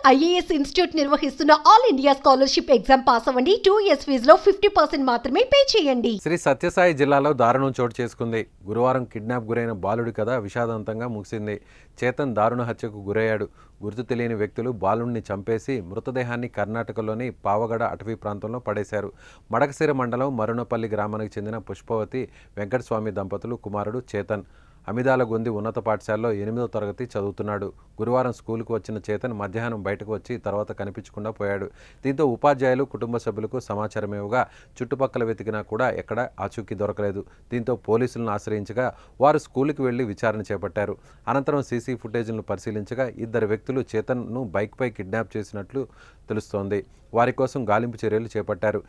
IAS institute నిర్వహిస్తున్న all India scholarship exam pass అవ్వండి two years ఫీజులో ఫిఫ్టీ పర్సెంట్ మాత్రమే పే చేయండి శ్రీ సత్యసాయి జిల్లాలో దారుణం చోటు చేసుకుంది గురువారం కిడ్నాప్ గురైన బాలుడి కథ విషాదంతంగా ముగిసింది చేతన్ దారుణ హత్యకు గురయ్యాడు గుర్తు తెలియని వ్యక్తులు బాలుడిని చంపేసి మృతదేహాన్ని కర్ణాటకలోని పావగడ అటవీ ప్రాంతంలో పడేశారు మడకసిర మండలం మరునపల్లి గ్రామానికి చెందిన పుష్పవతి వెంకటస్వామి దంపతులు కుమారుడు చేతన్ అమిదాల గొంది ఉన్నత పాఠశాలలో ఎనిమిదో తరగతి చదువుతున్నాడు గురువారం స్కూలుకు వచ్చిన చేతన్ మధ్యాహ్నం బయటకు వచ్చి తర్వాత కనిపించకుండా పోయాడు దీంతో ఉపాధ్యాయులు కుటుంబ సభ్యులకు సమాచారం ఇవ్వగా చుట్టుపక్కల వెతికినా కూడా ఎక్కడ ఆచూకీ దొరకలేదు దీంతో పోలీసులను ఆశ్రయించగా వారు స్కూలుకి వెళ్లి విచారణ చేపట్టారు అనంతరం సీసీ ఫుటేజ్లను పరిశీలించగా ఇద్దరు వ్యక్తులు చేతన్ను బైక్పై కిడ్నాప్ చేసినట్లు తెలుస్తోంది వారి కోసం గాలింపు చర్యలు చేపట్టారు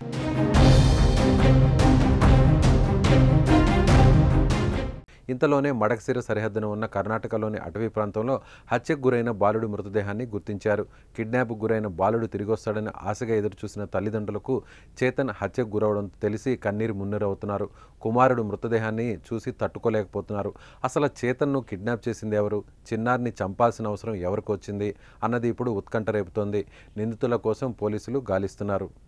ఇంతలోనే మడకసిర సరిహద్దున ఉన్న కర్ణాటకలోని అటవీ ప్రాంతంలో హత్యకు గురైన బాలుడి మృతదేహాన్ని గుర్తించారు కిడ్నాప్కు గురైన బాలుడు తిరిగొస్తాడని ఆశగా ఎదురుచూసిన తల్లిదండ్రులకు చేతన్ హత్యకు గురవడంతో తెలిసి కన్నీరు మున్నీరవుతున్నారు కుమారుడు మృతదేహాన్ని చూసి తట్టుకోలేకపోతున్నారు అసలు చేతన్ను కిడ్నాప్ చేసింది ఎవరు చిన్నారిని చంపాల్సిన అవసరం ఎవరికి వచ్చింది అన్నది ఇప్పుడు ఉత్కంఠ రేపుతోంది నిందితుల కోసం పోలీసులు గాలిస్తున్నారు